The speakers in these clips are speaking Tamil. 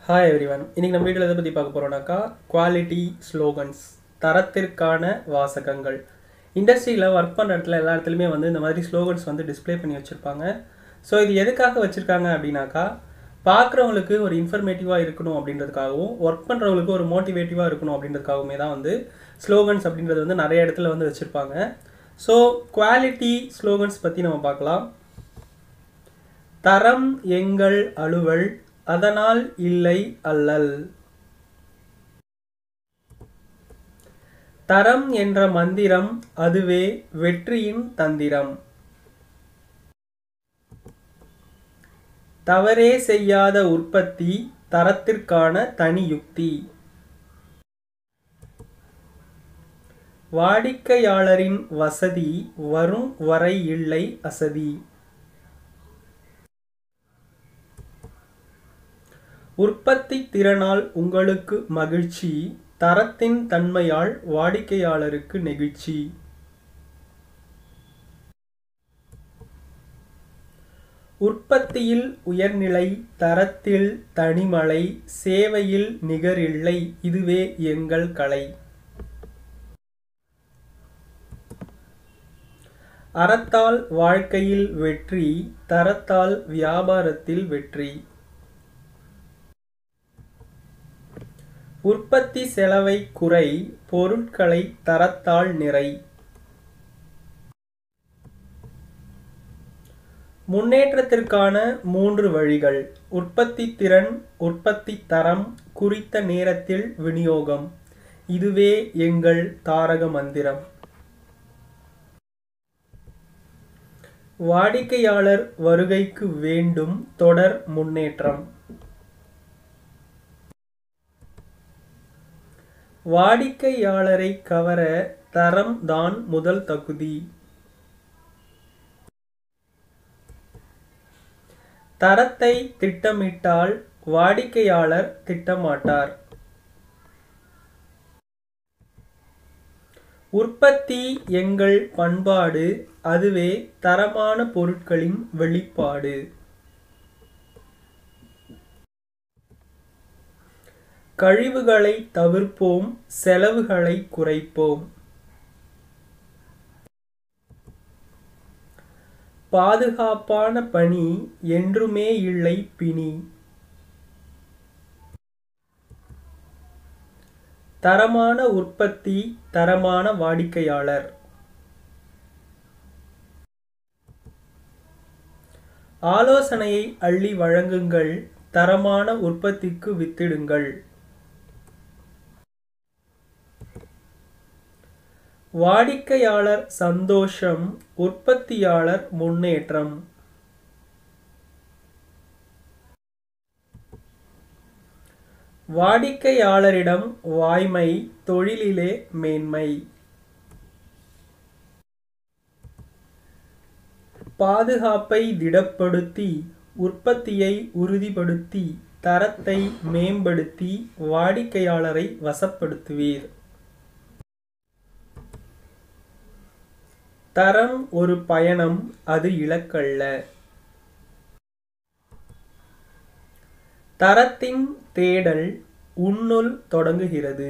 ஹாய் எவ்ரிவன் இன்னைக்கு நம்ம வீட்டில் எதை பற்றி பார்க்க போகிறோம்னாக்கா குவாலிட்டி ஸ்லோகன்ஸ் தரத்திற்கான வாசகங்கள் இண்டஸ்ட்ரியில் ஒர்க் பண்ணுற இடத்துல எல்லா இடத்துலையுமே வந்து இந்த மாதிரி ஸ்லோகன்ஸ் வந்து டிஸ்ப்ளே பண்ணி வச்சுருப்பாங்க ஸோ இது எதுக்காக வச்சுருக்காங்க அப்படின்னாக்கா பார்க்குறவங்களுக்கு ஒரு இன்ஃபர்மேட்டிவாக இருக்கணும் அப்படின்றதுக்காகவும் ஒர்க் பண்ணுறவங்களுக்கு ஒரு மோட்டிவேட்டிவாக இருக்கணும் அப்படின்றதுக்காகவுமே தான் வந்து ஸ்லோகன்ஸ் அப்படின்றது வந்து நிறைய இடத்துல வந்து வச்சுருப்பாங்க ஸோ குவாலிட்டி ஸ்லோகன்ஸ் பற்றி நம்ம பார்க்கலாம் தரம் எங்கள் அலுவல் அதனால் இல்லை அல்லல் தரம் என்ற மந்திரம் அதுவே வெற்றியின் தந்திரம் தவறே செய்யாத உற்பத்தி தரத்திற்கான தனி யுக்தி வாடிக்கையாளரின் வசதி வரும் வரை இல்லை அசதி உற்பத்தி திறனால் உங்களுக்கு மகிழ்ச்சி தரத்தின் தன்மையால் வாடிக்கையாளருக்கு நெகிழ்ச்சி உற்பத்தியில் உயர்நிலை தரத்தில் தனிமலை சேவையில் நிகரில்லை இதுவே எங்கள் கலை அறத்தால் வாழ்க்கையில் வெற்றி தரத்தால் வியாபாரத்தில் வெற்றி உற்பத்தி செலவை குறை பொருட்களை தரத்தால் நிறை முன்னேற்றத்திற்கான மூன்று வழிகள் உற்பத்தி திறன் உற்பத்தி தரம் குறித்த நேரத்தில் விநியோகம் இதுவே எங்கள் தாரக மந்திரம் வாடிக்கையாளர் வருகைக்கு வேண்டும் தொடர் முன்னேற்றம் வாடிக்கையாளரை கவர தரம் தான் முதல் தகுதி தரத்தை திட்டமிட்டால் வாடிக்கையாளர் திட்டமாட்டார் உற்பத்தி எங்கள் பண்பாடு அதுவே தரமான பொருட்களின் வெளிப்பாடு கழிவுகளை தவிர்ப்போம் செலவுகளை குறைப்போம் பாதுகாப்பான பணி என்றுமே இல்லை பிணி தரமான உற்பத்தி தரமான வாடிக்கையாளர் ஆலோசனையை அள்ளி வழங்குங்கள் தரமான உற்பத்திக்கு வித்திடுங்கள் வாடிக்கையாளர் சந்தோஷம் உற்பத்தியாளர் முன்னேற்றம் வாடிக்கையாளரிடம் வாய்மை தொழிலிலே மேன்மை பாதுகாப்பை திடப்படுத்தி உற்பத்தியை உறுதிப்படுத்தி தரத்தை மேம்படுத்தி வாடிக்கையாளரை வசப்படுத்துவீர் தரம் ஒரு பயணம் அது இலக்கல்ல தரத்தின் தேடல் உன்னுள் தொடங்குகிறது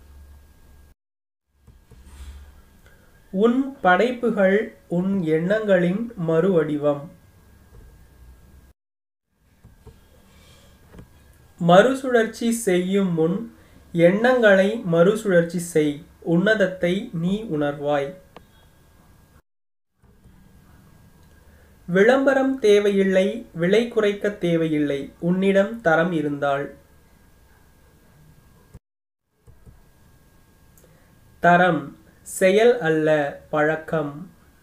உன் படைப்புகள் உன் எண்ணங்களின் மறுவடிவம் மறுசுழற்சி செய்யும் முன் எண்ணங்களை மறுசுழற்சி செய் உன்னதத்தை நீ உணர்வாய் விளம்பரம் தேவையில்லை விலை குறைக்க தேவையில்லை உன்னிடம் தரம் இருந்தால் தரம் செயல் அல்ல பழக்கம்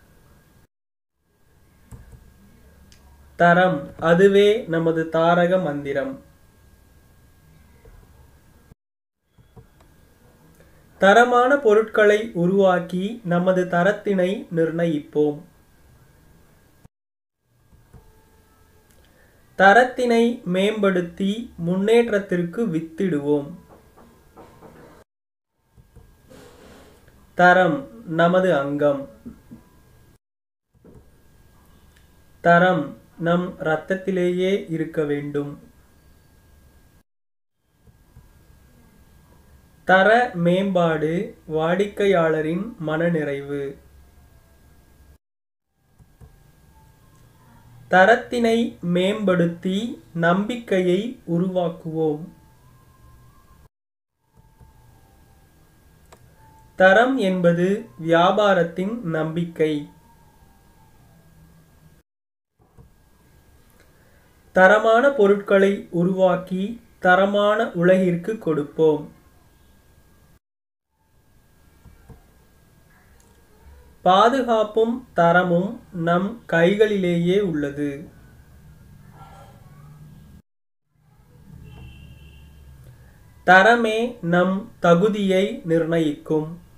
தரம் அதுவே நமது தாரக மந்திரம் தரமான பொருட்களை உருவாக்கி நமது தரத்தினை நிர்ணயிப்போம் தரத்தினை மேம்படுத்தி முன்னேற்றத்திற்கு வித்திடுவோம் தரம் நமது அங்கம் தரம் நம் இரத்தத்திலேயே இருக்க வேண்டும் தர மேம்பாடு வாடிக்கையாளரின் மனநிறைவு தரத்தினை மேம்படுத்தி நம்பிக்கையை உருவாக்குவோம் தரம் என்பது வியாபாரத்தின் நம்பிக்கை தரமான பொருட்களை உருவாக்கி தரமான உலகிற்கு கொடுப்போம் பாதுகாப்பும் தரமும் நம் கைகளிலேயே உள்ளது தரமே நம் தகுதியை நிர்ணயிக்கும்